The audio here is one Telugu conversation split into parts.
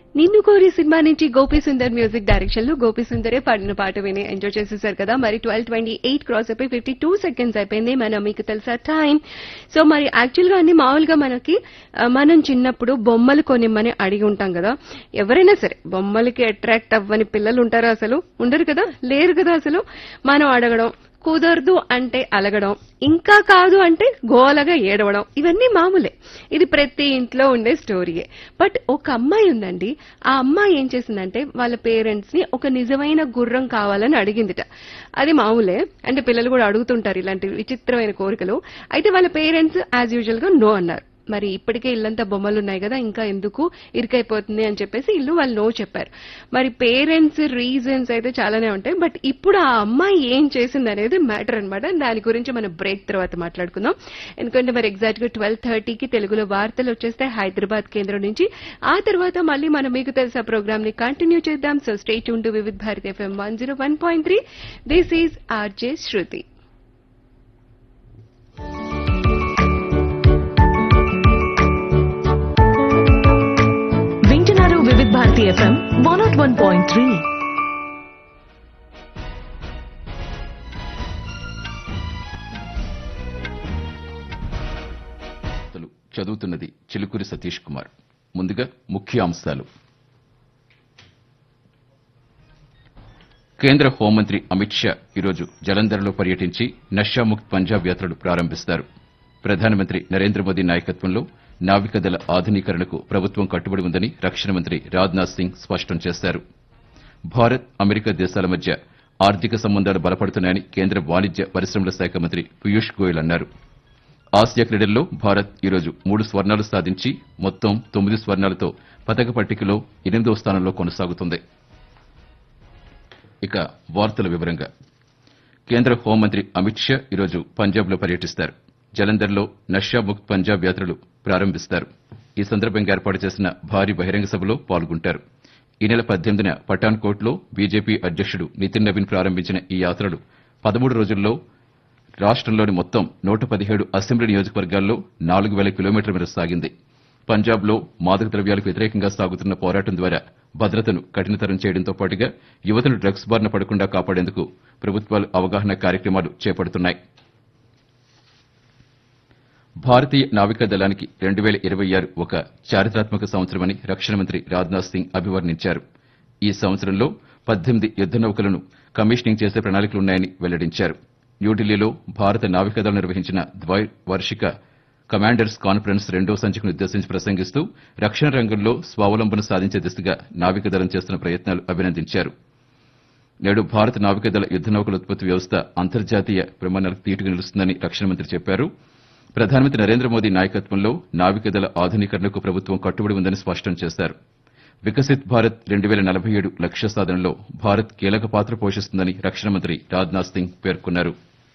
నిన్ను కోరి సినిమా నుంచి గోపి సుందర్ మ్యూజిక్ డైరెక్షన్ లో గోపి సుందరే పాడిన పాట విని ఎంజాయ్ చేసేసారు కదా మరి ట్వెల్వ్ ట్వంటీ ఎయిట్ క్రాస్ అయిపోయి ఫిఫ్టీ టూ సెకండ్స్ అయిపోయింది మన మీకు తెలుసా టైం సో మరి యాక్చువల్ గా అన్ని మామూలుగా మనకి ఆ, మనం చిన్నప్పుడు బొమ్మలు కొనిమ్మని అడిగి ఉంటాం కదా ఎవరైనా సరే బొమ్మలకి అట్రాక్ట్ అవ్వని పిల్లలు ఉంటారా అసలు ఉండరు కదా లేరు కదా అసలు మనం అడగడం కుదరదు అంటే అలగడం ఇంకా కాదు అంటే గోలగా ఏడవడం ఇవన్నీ మామూలే ఇది ప్రతి ఇంట్లో ఉండే స్టోరీయే బట్ ఒక అమ్మాయి ఉందండి ఆ అమ్మాయి ఏం చేసిందంటే వాళ్ళ పేరెంట్స్ ని ఒక నిజమైన గుర్రం కావాలని అడిగిందిట అది మామూలే అంటే పిల్లలు కూడా అడుగుతుంటారు ఇలాంటి విచిత్రమైన కోరికలు అయితే వాళ్ళ పేరెంట్స్ యాజ్ యూజువల్ గా నో అన్నారు మరి ఇప్పటికే ఇల్లంతా బొమ్మలు ఉన్నాయి కదా ఇంకా ఎందుకు ఇరుకైపోతుంది అని చెప్పేసి ఇల్లు వాళ్ళు నో చెప్పారు మరి పేరెంట్స్ రీజన్స్ అయితే చాలానే ఉంటాయి బట్ ఇప్పుడు ఆ అమ్మాయి ఏం చేసింది అనేది మ్యాటర్ అనమాట దాని గురించి మనం బ్రేక్ తర్వాత మాట్లాడుకుందాం ఎందుకంటే మరి ఎగ్జాక్ట్ గా ట్వెల్వ్ థర్టీకి తెలుగులో వార్తలు వచ్చేస్తే హైదరాబాద్ కేంద్రం నుంచి ఆ తర్వాత మళ్ళీ మనం మీకు తెలుసా ప్రోగ్రామ్ ని కంటిన్యూ చేద్దాం సో స్టేట్ ఉంటూ Vividh Bharat FM one zero one point three this is RJ Shruthi వింటున్నారు Vividha Bharati FM one nought one point three వార్తలు చదువుతున్నది చిలుకూరి సతీష్ కుమార్ ముందుగా ముఖ్య అంశాలు కేంద్ర హోంమంత్రి అమిత్ షా ఈరోజు జలంధర్లో పర్యటించి నషాముక్త్ పంజాబ్ యాత్రలు ప్రారంభిస్తారు ప్రధానమంత్రి నరేంద్ర మోదీ నాయకత్వంలో నావికాదళ ఆధునీకరణకు ప్రభుత్వం కట్టుబడి ఉందని రక్షణ మంత్రి రాజ్నాథ్ సింగ్ స్పష్టం చేశారు భారత్ అమెరికా దేశాల మధ్య ఆర్థిక సంబంధాలు బలపడుతున్నాయని కేంద్ర వాణిజ్య పరిశ్రమల శాఖ మంత్రి పీయూష్ గోయల్ అన్నారు ఆసియా క్రీడల్లో భారత్ ఈరోజు మూడు స్వర్ణాలు సాధించి మొత్తం తొమ్మిది స్వర్ణాలతో పతక పట్టికలో ఎనిమిదవ స్థానంలో కొనసాగుతుంది ఇక వార్తల వివరంగా కేంద్ర హోంమంత్రి అమిత్ షా ఈరోజు పంజాబ్లో పర్యటిస్తారు జలంధర్లో నషాముక్త్ పంజాబ్ యాత్రలు ప్రారంభిస్తారు ఈ సందర్భంగా ఏర్పాటు చేసిన భారీ బహిరంగ సభలో పాల్గొంటారు ఈ నెల పద్దెనిమిదిన పఠాన్కోట్లో బీజేపీ అధ్యక్షుడు నితిన్ నవీన్ ప్రారంభించిన ఈ యాత్రలు పదమూడు రోజుల్లో రాష్ట్రంలోని మొత్తం నూట పదిహేడు అసెంబ్లీ నియోజకవర్గాల్లో నాలుగు వేల కిలోమీటర్ల మేర సాగింది పంజాబ్లో మాదక ద్రవ్యాలకు వ్యతిరేకంగా సాగుతున్న పోరాటం ద్వారా భద్రతను కఠినతరం చేయడంతో పాటుగా యువతను డ్రగ్స్ బారిన పడకుండా కాపాడేందుకు ప్రభుత్వాలు అవగాహన కార్యక్రమాలు చేపడుతున్నాయి భారతీయ నావికా దళానికి రెండు వేల ఇరవై ఆరు ఒక చారిత్రాత్మక సంవత్సరమని రక్షణ మంత్రి రాజ్నాథ్ సింగ్ అభివర్ణించారు ఈ సంవత్సరంలో పద్దెనిమిది యుద్ద నౌకలను కమిషనింగ్ చేసే ప్రణాళికలున్నాయని వెల్లడించారు న్యూఢిల్లీలో భారత నావికాదళం నిర్వహించిన ద్వైవార్షిక కమాండర్స్ కాన్ఫరెన్స్ రెండో సంచికను ఉద్దేశించి ప్రసంగిస్తూ రక్షణ రంగంలో స్వావలంబన సాధించే దిశగా నావికాదళం చేస్తున్న ప్రయత్నాలు అభినందించారు నేడు భారత నావికాదళ యుద్ద నౌకల ఉత్పత్తి వ్యవస్థ అంతర్జాతీయ ప్రమాణాలకు తీటుగా నిలుస్తుందని రక్షణ మంత్రి చెప్పారు ప్రధానమంత్రి నరేంద్ర మోదీ నాయకత్వంలో నావికాదళ ఆధునీకరణకు ప్రభుత్వం కట్టుబడి ఉందని స్పష్టం చేశారు వికసిత్ భారత్ రెండు వేల నలభై ఏడు లక్ష్య సాధనలో భారత్ కీలక పాత్ర పోషిస్తుందని రక్షణ మంత్రి రాజ్నాథ్ సింగ్ పేర్కొన్నారు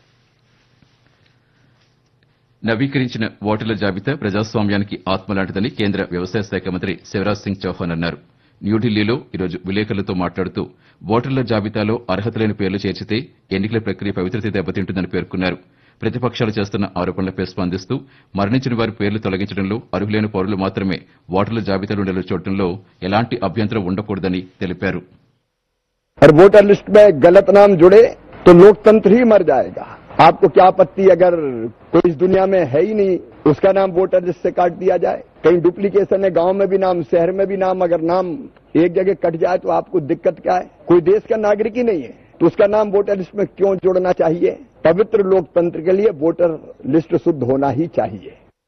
నవీకరించిన ఓటర్ల జాబితా ప్రజాస్వామ్యానికి ఆత్మలాంటిదని కేంద్ర వ్యవసాయ శాఖ మంత్రి శివరాజ్ సింగ్ చౌహాన్ అన్నారు న్యూఢిల్లీలో ఈరోజు విలేకరులతో మాట్లాడుతూ ఓటర్ల జాబితాలో అర్హత లేని పేర్లు చేర్చితే ఎన్నికల ప్రక్రియ పవిత్రత దెబ్బతింటుందని పేర్కొన్నారు ప్రతిపక్షాలు చేస్తున్న ఆరోపణలపై స్పందిస్తూ మరణించిన వారి పేర్లు తొలగించడంలో అర్హులైన పౌరులు మాత్రమే ఓటర్ల జాబితాలో నిల్వ చూడటంలో ఎలాంటి అభ్యంతరం ఉండకూడదని తెలిపారు और वोटर लिस्ट में गलत नाम जुड़े तो लोकतंत्र ही मर जाएगा आपको क्या आपत्ति अगर कोई इस दुनिया में है ही नहीं उसका नाम वोटर लिस्ट से काट दिया जाए कहीं डुप्लीकेशन है गांव में भी नाम शहर में भी नाम अगर नाम एक जगह कट जाए तो आपको दिक्कत क्या है कोई देश का नागरिक ही नहीं है तो उसका नाम वोटर लिस्ट में क्यों जोड़ना चाहिए पवित्र लोकतंत्र के लिए वोटर लिस्ट शुद्ध होना ही चाहिए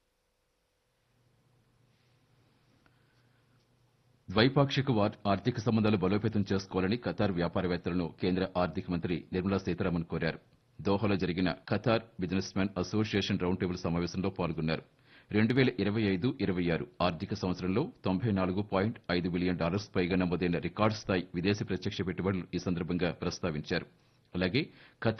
ద్వైపాక్షిక వార్- ఆర్థిక సంబంధాలు బలోపేతం చేసుకోవాలని ఖతార్ వ్యాపారవేత్తలను కేంద్ర ఆర్థిక మంత్రి నిర్మలా సీతారామన్ కోరారు దోహాలో జరిగిన Qatar business man association round table సమావేశంలో పాల్గొన్నారు రెండు వేల ఇరవై ఐదు ఇరవై ఆరు ఆర్థిక సంవత్సరంలో తొంభై నాలుగు పాయింట్ ఐదు బిలియన్ డాలర్స్ పైగా నమోదైన రికార్డు స్థాయి విదేశీ ప్రత్యక్ష పెట్టుబడులు ఈ సందర్భంగా ప్రస్తావించారు అలాగే ఖతార్